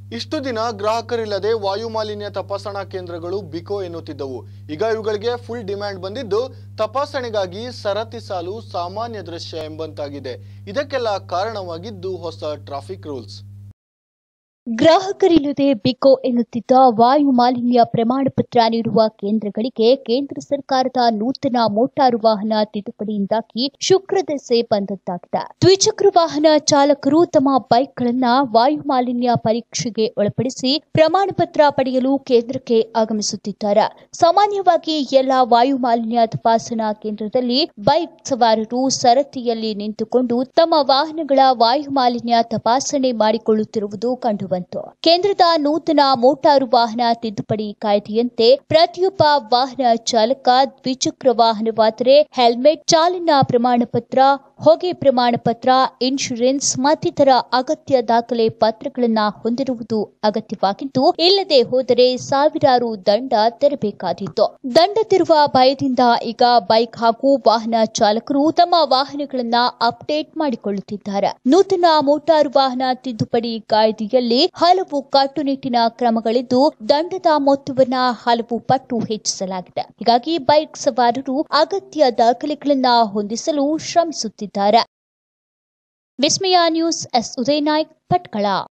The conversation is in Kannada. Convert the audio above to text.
ಇಷ್ಟು ದಿನ ಗ್ರಾಹಕರಿಲ್ಲದೆ ವಾಯು ಮಾಲಿನ್ಯ ತಪಾಸಣಾ ಕೇಂದ್ರಗಳು ಬಿಕೋ ಎನ್ನುತ್ತಿದ್ದವು ಈಗ ಇವುಗಳಿಗೆ ಫುಲ್ ಡಿಮ್ಯಾಂಡ್ ಬಂದಿದ್ದು ತಪಾಸಣೆಗಾಗಿ ಸರತಿ ಸಾಲು ಸಾಮಾನ್ಯ ದೃಶ್ಯ ಎಂಬಂತಾಗಿದೆ ಇದಕ್ಕೆಲ್ಲ ಕಾರಣವಾಗಿದ್ದು ಹೊಸ ಟ್ರಾಫಿಕ್ ರೂಲ್ಸ್ ಗ್ರಾಹಕರಿಲ್ಲದೆ ಬಿಕೋ ಎನ್ನುತ್ತಿದ್ದ ವಾಯು ಮಾಲಿನ್ಯ ಪ್ರಮಾಣ ಪತ್ರ ನೀಡುವ ಕೇಂದ್ರಗಳಿಗೆ ಕೇಂದ್ರ ಸರ್ಕಾರದ ನೂತನ ಮೋಟಾರು ವಾಹನ ತಿದ್ದುಪಡಿಯಿಂದಾಗಿ ಶುಕ್ರದೆಸೆ ಬಂದಂತಾಗಿದೆ ದ್ವಿಚಕ್ರ ವಾಹನ ಚಾಲಕರು ತಮ್ಮ ಬೈಕ್ಗಳನ್ನ ವಾಯು ಮಾಲಿನ್ಯ ಪರೀಕ್ಷೆಗೆ ಒಳಪಡಿಸಿ ಪ್ರಮಾಣ ಪತ್ರ ಪಡೆಯಲು ಕೇಂದ್ರಕ್ಕೆ ಆಗಮಿಸುತ್ತಿದ್ದಾರೆ ಸಾಮಾನ್ಯವಾಗಿ ಎಲ್ಲ ವಾಯು ಮಾಲಿನ್ಯ ತಪಾಸಣಾ ಕೇಂದ್ರದಲ್ಲಿ ಬೈಕ್ ಸವಾರರು ಸರತಿಯಲ್ಲಿ ನಿಂತುಕೊಂಡು ತಮ್ಮ ವಾಹನಗಳ ವಾಯು ಮಾಲಿನ್ಯ ತಪಾಸಣೆ ಮಾಡಿಕೊಳ್ಳುತ್ತಿರುವುದು ಕಂಡುಬಂತು ಕೇಂದ್ರದ ನೂತನ ಮೋಟಾರು ವಾಹನ ತಿದ್ದುಪಡಿ ಕಾಯ್ದೆಯಂತೆ ಪ್ರತಿಯೊಬ್ಬ ವಾಹನ ಚಾಲಕ ದ್ವಿಚಕ್ರ ವಾಹನವಾದರೆ ಹೆಲ್ಮೆಟ್ ಚಾಲನಾ ಪ್ರಮಾಣ ಪತ್ರ ಹೊಗೆ ಪ್ರಮಾಣ ಪತ್ರ ಇನ್ಶೂರೆನ್ಸ್ ಮತ್ತಿತರ ಅಗತ್ಯ ದಾಖಲೆ ಪತ್ರಗಳನ್ನ ಹೊಂದಿರುವುದು ಅಗತ್ಯವಾಗಿದ್ದು ಇಲ್ಲದೆ ಹೋದರೆ ಸಾವಿರಾರು ದಂಡ ತೆರಬೇಕಾದೀತು ದಂಡ ತೆರುವ ಭಯದಿಂದ ಈಗ ಬೈಕ್ ಹಾಗೂ ವಾಹನ ಚಾಲಕರು ತಮ್ಮ ವಾಹನಗಳನ್ನ ಅಪ್ಡೇಟ್ ಮಾಡಿಕೊಳ್ಳುತ್ತಿದ್ದಾರೆ ನೂತನ ಮೋಟಾರು ವಾಹನ ತಿದ್ದುಪಡಿ ಕಾಯ್ದೆಯಲ್ಲಿ ಹಲವು ಕಟ್ಟುನಿಟ್ಟಿನ ಕ್ರಮಗಳಿದ್ದು ದಂಡದ ಮೊತ್ತವನ್ನ ಹಲವು ಪಟ್ಟು ಹೆಚ್ಚಿಸಲಾಗಿದೆ ಹೀಗಾಗಿ ಬೈಕ್ ಸವಾರರು ಅಗತ್ಯ ದಾಖಲೆಗಳನ್ನ ಹೊಂದಿಸಲು ಶ್ರಮಿಸುತ್ತಿದ್ದಾರೆ ವಿಸ್ಮಯ ನ್ಯೂಸ್ ಎಸ್ ಉದಯ್ ನಾಯ್ಕ್ ಭಟ್ಕಳ